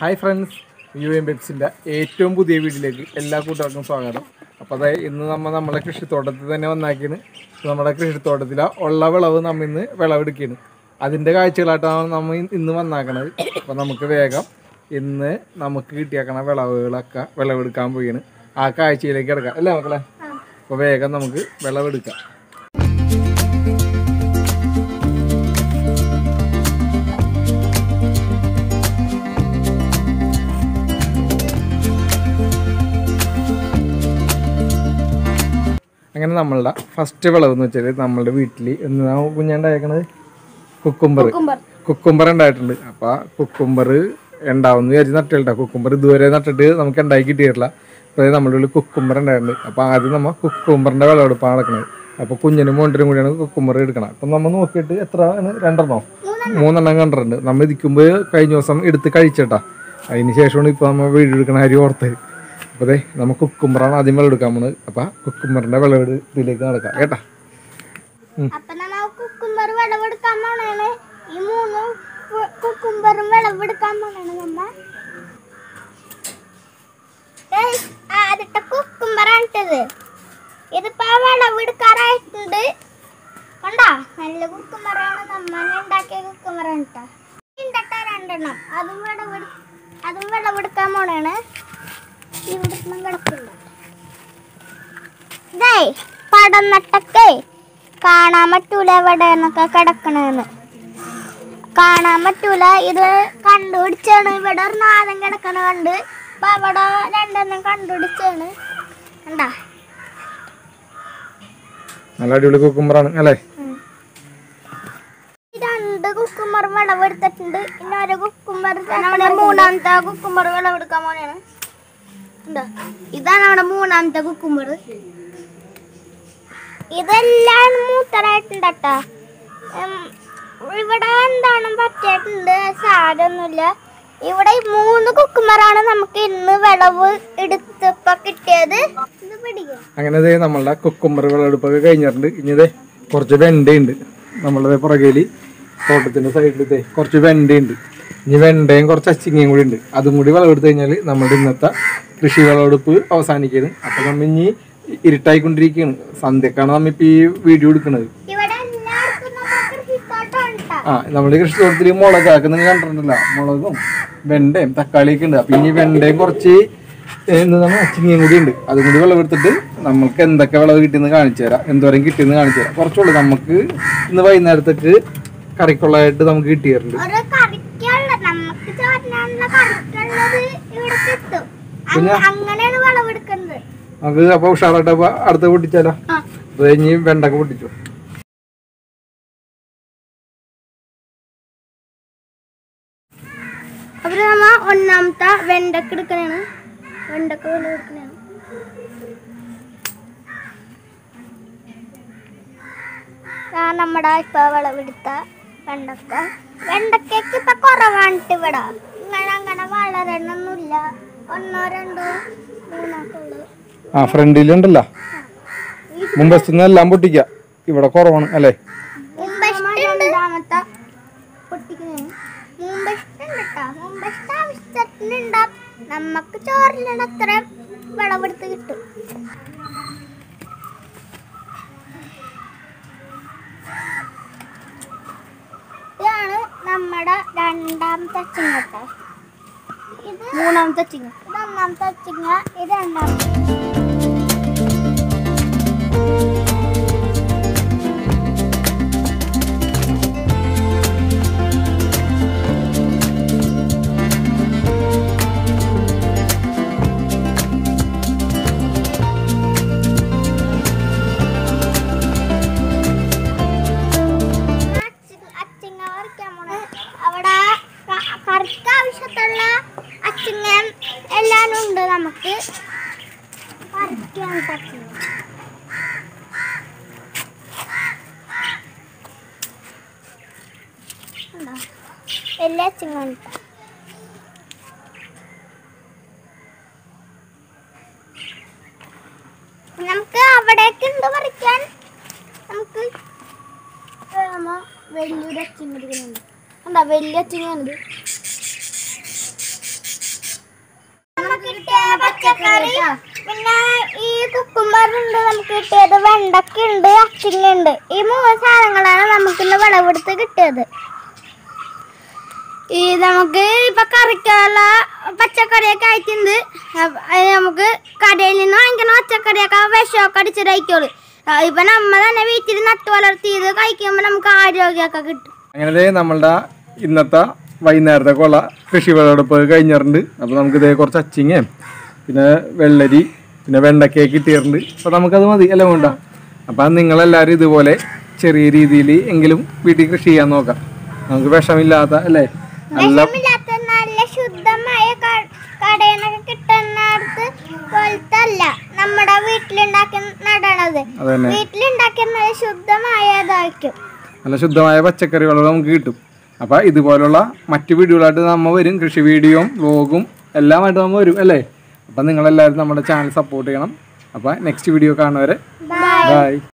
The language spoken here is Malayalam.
ഹായ് ഫ്രണ്ട്സ് യു എം ബെബ്സിൻ്റെ ഏറ്റവും പുതിയ വീട്ടിലേക്ക് എല്ലാ കൂട്ടുകാർക്കും സ്വാഗതം അപ്പോൾ അതായത് ഇന്ന് നമ്മൾ നമ്മളെ കൃഷിത്തോട്ടത്തിൽ തന്നെ വന്നാക്കിയാണ് നമ്മുടെ കൃഷിത്തോട്ടത്തിലെ ഉള്ള വിളവ് നമ്മ ഇന്ന് വിളവെടുക്കുകയാണ് അതിൻ്റെ കാഴ്ചകളായിട്ടാണ് നമ്മൾ ഇന്ന് വന്നാക്കണത് അപ്പോൾ നമുക്ക് വേഗം ഇന്ന് നമുക്ക് കിട്ടിയേക്കണ വിളവുകളൊക്കെ വിളവെടുക്കാൻ പോയാണ് ആ കാഴ്ചയിലേക്ക് കിടക്കാം അല്ലേ മക്കളെ അപ്പോൾ വേഗം നമുക്ക് വിളവെടുക്കാം അങ്ങനെ നമ്മളുടെ ഫസ്റ്റ് വിളവ് എന്ന് വെച്ചാൽ നമ്മളുടെ വീട്ടിൽ എന്നാ കുഞ്ഞുണ്ടായേക്കണത് കുക്കുംബർ കുക്കുംബർ ഉണ്ടായിട്ടുണ്ട് അപ്പോൾ ആ കുക്കുംബർ ഉണ്ടാവുമെന്ന് വിചാരിച്ച് നട്ടില്ല കുക്കുംബർ ഇതുവരെ നട്ടിട്ട് നമുക്ക് ഉണ്ടാക്കി കിട്ടിയിട്ടില്ല അപ്പോൾ നമ്മുടെ ഉള്ളിൽ കുക്കുംബർ ഉണ്ടായിട്ടുണ്ട് അപ്പോൾ ആദ്യം നമ്മൾ കുക്കുംബറിൻ്റെ വിളവെടുപ്പാണ് നടക്കുന്നത് അപ്പോൾ കുഞ്ഞിനും മോണ്ടിനും കൂടിയാണ് കുക്കുംബർ എടുക്കണം അപ്പം നമ്മൾ നോക്കിയിട്ട് എത്ര ആണ് രണ്ടെണ്ണോ മൂന്നെണ്ണം കണ്ടിട്ടുണ്ട് നമ്മൾ ഇരിക്കുമ്പോൾ കഴിഞ്ഞ ദിവസം എടുത്ത് കഴിച്ചിട്ടാ അതിന് ശേഷമാണ് ഇപ്പോൾ നമ്മൾ വീഡിയോ എടുക്കണ കാര്യം ഓർത്തത് അപ്പോൾ അതെ നമുക്ക് കുക്കുംബറാണ് ആദ്യം വിളവെടുക്കാൻ പോകുന്നത് അപ്പോൾ കുക്കുംബറിൻ്റെ വിളവെടു ഇതിലേക്ക് നടക്കാം കേട്ടാ അപ്പൊ നമ്മ കുക്കുംബർ വിളവെടുക്കാൻ പോണാണ് ഈ മൂന്ന് കു- കുക്കുംബറും വിളവെടുക്കാൻ പോണാണ് നമ്മ Guys, ആദ്യത്തെ കുക്കുംബറാണിട്ടത് ഇതിപ്പോ വിളവെടുക്കാറായിട്ടുണ്ട് കണ്ടാ നല്ല കുക്കുംബറാണ് നമ്മ ഉണ്ടാക്കിയ കുക്കുംബറാണ് കേട്ടോ ഇണ്ടട്ട രണ്ടെണ്ണം അതും വിളവെടു അതും വിളവെടുക്കാൻ പോണാണ് ഇവിടെ കിടക്കില്ല ദേ പടന്നട്ടൊക്കെ കാണാൻ പറ്റൂല എവിടെ എന്നൊക്കെ കിടക്കണെന്ന് കാണാൻ പറ്റൂല ഇത് കണ്ടുപിടിച്ചാണ് ഇവിടെ ഒരു നാദം കിടക്കണ കണ്ട് അപ്പൊ അവിടെ രണ്ടെണ്ണം കണ്ടുപിടിച്ചാണ് കണ്ടാ നല്ല അടിപൊളി കുക്കുംബറാണ് അല്ലേ ഈ രണ്ട് കുക്കുമ്പർ വിളവെടുത്തിട്ടുണ്ട് പിന്നെ ഒരു കുക്കുമ്പർ നമ്മുടെ മൂന്നാമത്തെ കുക്കുമ്പർ വിളവെടുക്കാൻ പോലെയാണ് ഉണ്ടോ ഇതാണ് നമ്മുടെ മൂന്നാമത്തെ കുക്കുമ്പർ ഇതെല്ലാം മൂത്തരായിട്ടുണ്ട് കേട്ടോ ഇവിടെ എന്താണ് പറ്റിയിട്ടുണ്ട് സാരമൊന്നുമില്ല ഇവിടെ ഈ മൂന്ന് കുക്കുമ്പറാണ് നമുക്ക് ഇന്ന് വിളവ് എടുത്തപ്പോ കിട്ടിയത് ഇത് പിടിക്കുക അങ്ങനെ ദേ നമ്മളുടെ കുക്കുംബർ വിളവെടുപ്പൊക്കെ കഴിഞ്ഞിട്ടുണ്ട് ഇനി ഇതേ കുറച്ച് വെണ്ടയുണ്ട് നമ്മളുടെ പുറകേല് തോട്ടത്തിന്റെ സൈഡിൽ ഇതേ കുറച്ച് വെണ്ടയുണ്ട് ഇനി വെണ്ടയും കുറച്ച് അച്ചിങ്ങയും കൂടി ഉണ്ട് അതും കൂടി വിളവെടുത്ത് കഴിഞ്ഞാൽ നമ്മുടെ ഇന്നത്തെ കൃഷി വിളവെടുപ്പ് അവസാനിക്കുകയാണ് അപ്പൊ നമ്മ ഇനി ഇരുട്ടായിക്കൊണ്ടിരിക്കുകയാണ് സന്ധ്യക്കാണ് നമ്മ ഇപ്പൊ ഈ വീഡിയോ എടുക്കുന്നത് ഇവിടെ എല്ലാവർക്കും നമ്മുടെ കൃഷിത്തോട്ടം ഉണ്ടാ ആ നമ്മുടെ കൃഷിത്തോട്ടത്തിൽ മുളക് ആക്കുന്ന കണ്ടിട്ടുണ്ടല്ലോ മുളകും വെണ്ടയും തക്കാളിയൊക്കെ ഉണ്ട് അപ്പൊ ഇനി വെണ്ടയും കുറച്ച് എന്താണ് അച്ചിങ്ങയും കൂടി ഉണ്ട് അതും കൂടി വിളവെടുത്തിട്ട് നമുക്ക് എന്തൊക്കെ വിളവ് കിട്ടിയെന്ന് കാണിച്ചു തരാം എന്തോരം കിട്ടിയെന്ന് കാണിച്ചു തരാം കുറച്ചുള്ളൂ നമുക്ക് ഇന്ന് വൈകുന്നേരത്തേക്ക് കറിക്കുള്ളതായിട്ട് നമുക്ക് കിട്ടിയിട്ടുണ്ട് ഒരു കറിക്കുള്ള നമുക്ക് ചോറിനുള്ള കറിക്കുള്ളത് ഇവിടെ കിട്ടും പിന്നെ? അങ്ങ- അങ്ങനെയാണ് വിളവെടുക്കുന്നത് നമുക്ക് അപ്പൊ ഉഷാറായിട്ട് അപ്പൊ അടുത്ത് പൊട്ടിച്ചാലോ ആ. അത് കഴിഞ്ഞ് വെണ്ടൊക്കെ പൊട്ടിച്ചു അപ്പൊ നമ്മ ഒന്നാമത്തെ വെണ്ടക്ക എടുക്കണാണ് വെണ്ടക്ക വിളവെടുക്കണാണ് ആ നമ്മുടെ ഇപ്പൊ വിളവെടുത്ത വെണ്ടക്ക വെണ്ടക്കയ്ക്ക് ഇപ്പൊ കുറവാണിട്ട് ഇവിടെ ഇങ്ങനെ അങ്ങനെ വളരണൊന്നുമില്ല ഒന്നോ രണ്ടോ മൂന്നൊക്കെ ഉള്ളു ആ ഫ്രണ്ടിലുണ്ടല്ലോ മുമ്പത്തുനിന്ന് എല്ലാം പൊട്ടിക്ക ഇവിടെ കുറവാണ് അല്ലേ രണ്ടാമത്തെ പൊട്ടിക്കുന്നതാണ് മുമ്പഷ്ടം കേട്ടോ മുമ്പഷ്ട ആവശ്യത്തിനുണ്ടാ നമുക്ക് ചോറിനുള്ള അത്ര വിളവെടുത്ത് കിട്ടും ഇതാണ് നമ്മുടെ രണ്ടാമത്തെ അച്ചിങ്ങ കേട്ടോ ഇത് മൂന്നാമത്തെ അച്ചിങ്ങ ഇത് ഒന്നാമത്തെ അച്ചിങ്ങ ഇത് രണ്ടാമത്തെ അച്ചി- അച്ചിങ്ങ പറിക്കാൻ പോണെ. അവിടെ ക- കറിക്ക് ആവശ്യത്തുള്ള അച്ചിങ്ങ എല്ലാം ഉണ്ട് നമുക്ക് പറിക്കാൻ അച്ചിങ്ങ ഉണ്ടോ? വലിയ അച്ചിങ്ങ ഉണ്ട് നമുക്ക് അവിടേക്ക് ഉണ്ട് പറിക്കാൻ നമുക്ക് നമ്മ വലിയൊരു അച്ചിങ്ങ എടുക്കുന്നുണ്ട് എന്താ വലിയ അച്ചിങ്ങയാണിത് പിന്നെ ഈ കുക്കുംബർ ഉണ്ട് നമുക്ക് കിട്ടിയത് വെണ്ടക്ക ഉണ്ട് അച്ചിങ്ങ ഉണ്ട് ഈ മൂന്ന് സാധനങ്ങളാണ് നമുക്ക് ഇന്ന് വിളവെടുത്ത് കിട്ടിയത് ഈ നമുക്ക് ഇപ്പൊ കറിക്കുള്ള പച്ചക്കറിയൊക്കെ ആയിട്ടുണ്ട് അപ്പ അത് നമുക്ക് കടയിൽ നിന്ന് വാങ്ങിക്കുന്ന പച്ചക്കറിയൊക്കെ വിഷമൊക്കെ അടിച്ചിട്ടായിക്കോളൂ ഇപ്പൊ നമ്മ തന്നെ വീട്ടിൽ നട്ടു വളർത്തിയത് കഴിക്കുമ്പോ നമുക്ക് ആരോഗ്യമൊക്കെ കിട്ടും അങ്ങനെ ദേ നമ്മളുടെ ഇന്നത്തെ വൈകുന്നേരത്തെ കൊള്ള കൃഷി വിളവെടുപ്പ് കഴിഞ്ഞിട്ടുണ്ട് അപ്പോൾ നമുക്ക് ഇതേ കുറച്ച് അച്ചിങ്ങയും പിന്നെ വെള്ളരി പിന്നെ വെണ്ടക്കയൊക്കെ കിട്ടിയിട്ടുണ്ട് അപ്പോൾ നമുക്കത് മതി അല്ലേ വേണ്ട അപ്പം നിങ്ങളെല്ലാവരും ഇതുപോലെ ചെറിയ രീതിയിൽ എങ്കിലും വീട്ടിൽ കൃഷി ചെയ്യാൻ നോക്കാം നമുക്ക് വിഷമില്ലാത്ത അല്ലേ നല്ല വിഷമില്ലാത്ത നല്ല ശുദ്ധമായ ക- കടയിൽ നിന്നൊക്കെ കിട്ടുന്നിടത്ത് പോലത്തെ അല്ല നമ്മുടെ വീട്ടിലുണ്ടാക്കി നടണത് അത് തന്നെ വീട്ടിലുണ്ടാക്കിയ നല്ല ശുദ്ധമായതായിരിക്കും നല്ല ശുദ്ധമായ പച്ചക്കറികൾ നമുക്ക് കിട്ടും അപ്പോൾ ഇതുപോലുള്ള മറ്റു വീഡിയോകളായിട്ട് നമ്മൾ വരും കൃഷി വീഡിയോയും വ്ലോഗും എല്ലാമായിട്ട് നമ്മൾ വരും അല്ലേ അപ്പം നിങ്ങളെല്ലാവരും നമ്മുടെ ചാനൽ സപ്പോർട്ട് ചെയ്യണം അപ്പോൾ നെക്സ്റ്റ് വീഡിയോ കാണുന്നവരെ ബൈ